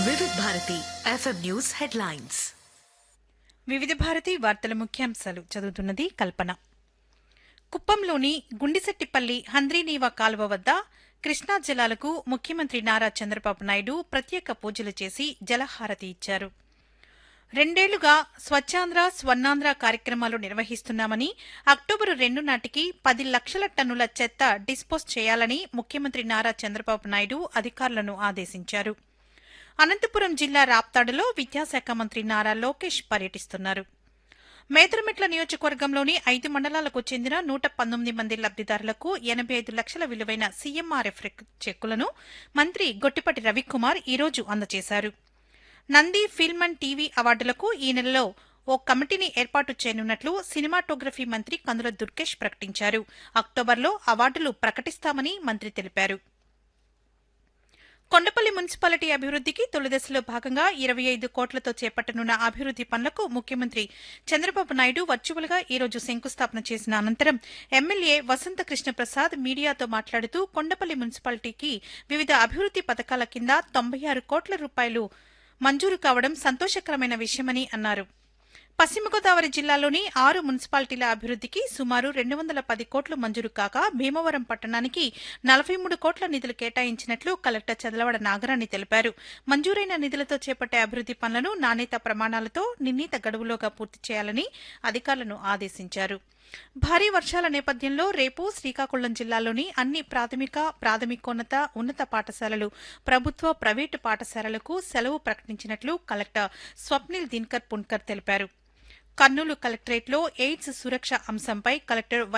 వివిధ Bharati FM news headlines వివిధ భారతి వార్తల ముఖ్యాంశాలు చదువుతున్నది కల్పన కుప్పంలోని గుండిశెట్టిపల్లి హంద్రీనీవా కాలువ వద్ద కృష్ణా జలాలకు ముఖ్యమంత్రి నారా చంద్రబాబు నాయుడు ప్రత్యేక పూజలు చేసి జలహారతి ఇచ్చారు రెండేళ్లుగా స్వచ్ఛాంధ్ర స్వర్ణాంధ్ర కార్యక్రమాలు నిర్వహిస్తున్నామని అక్టోబరు రెండు నాటికి పది లక్షల టన్నుల చెత్త డిస్పోజ్ చేయాలని ముఖ్యమంత్రి నారా చంద్రబాబు నాయుడు అధికారులను ఆదేశించారు అనంతపురం జిల్లా రాప్తాడులో విద్యాశాఖ మంత్రి నారా లోకేష్ పర్యటిస్తున్నారు మేదరమెట్ల నియోజకవర్గంలోని ఐదు మండలాలకు చెందిన నూట పంతొమ్మిది మంది లబ్దిదారులకు ఎనబై ఐదు లక్షల విలువైన సీఎంఆర్ఎఫ్ చెక్కులను మంత్రి గొట్టిపటి రవికుమార్ ఈరోజు అందజేశారు నంది ఫిల్మ్ అండ్ టీవీ అవార్డులకు ఈ నెలలో ఓ కమిటీని ఏర్పాటు చేయనున్నట్లు సినిమాటోగ్రఫీ మంత్రి కందుల దుర్గేష్ ప్రకటించారు అక్టోబర్లో అవార్డులు ప్రకటిస్తామని మంత్రి తెలిపారు కొండపల్లి మున్సిపాలిటీ అభివృద్ధికి తొలిదశలో భాగంగా ఇరవై ఐదు కోట్లతో చేపట్టనున్న అభివృద్ది పనులకు ముఖ్యమంత్రి చంద్రబాబు నాయుడు వర్చువల్ గా ఈ రోజు శంకుస్థాపన చేసిన అనంతరం ఎమ్మెల్యే వసంత కృష్ణ ప్రసాద్ మీడియాతో మాట్లాడుతూ కొండపల్లి మున్సిపాలిటీకి వివిధ అభివృద్ది పథకాల కింద తొంభై ఆరు కోట్ల రూపాయలు మంజూరు కావడం సంతోషకరమైన విషయమని అన్నారు పశ్చిమ గోదావరి జిల్లాలోని ఆరు మున్సిపాలిటీల అభివృద్ధికి సుమారు రెండు వందల పది కోట్లు మంజూరు కాగా భీమవరం పట్టణానికి నలభై మూడు కోట్ల నిధులు కేటాయించినట్లు కలెక్టర్ చదలవాడ నాగరాణి తెలిపారు మంజూరైన నిధులతో చేపట్టే అభివృద్ది పనులను నాణ్యత ప్రమాణాలతో నిర్ణీత గడువులోగా పూర్తి చేయాలని అధికారులను ఆదేశించారు భారీ వర్షాల నేపథ్యంలో రేపు శ్రీకాకుళం జిల్లాలోని అన్ని ప్రాథమిక ప్రాథమికోన్నత ఉన్నత పాఠశాలలు ప్రభుత్వ ప్రైవేటు పాఠశాలలకు సెలవు ప్రకటించినట్లు కలెక్టర్ స్వప్నిల్ దిన్కర్ పున్కర్ తెలిపారు కర్నూలు కలెక్టరేట్లో ఎయిడ్స్ సురక్ష అంశంపై కలెక్టర్ వై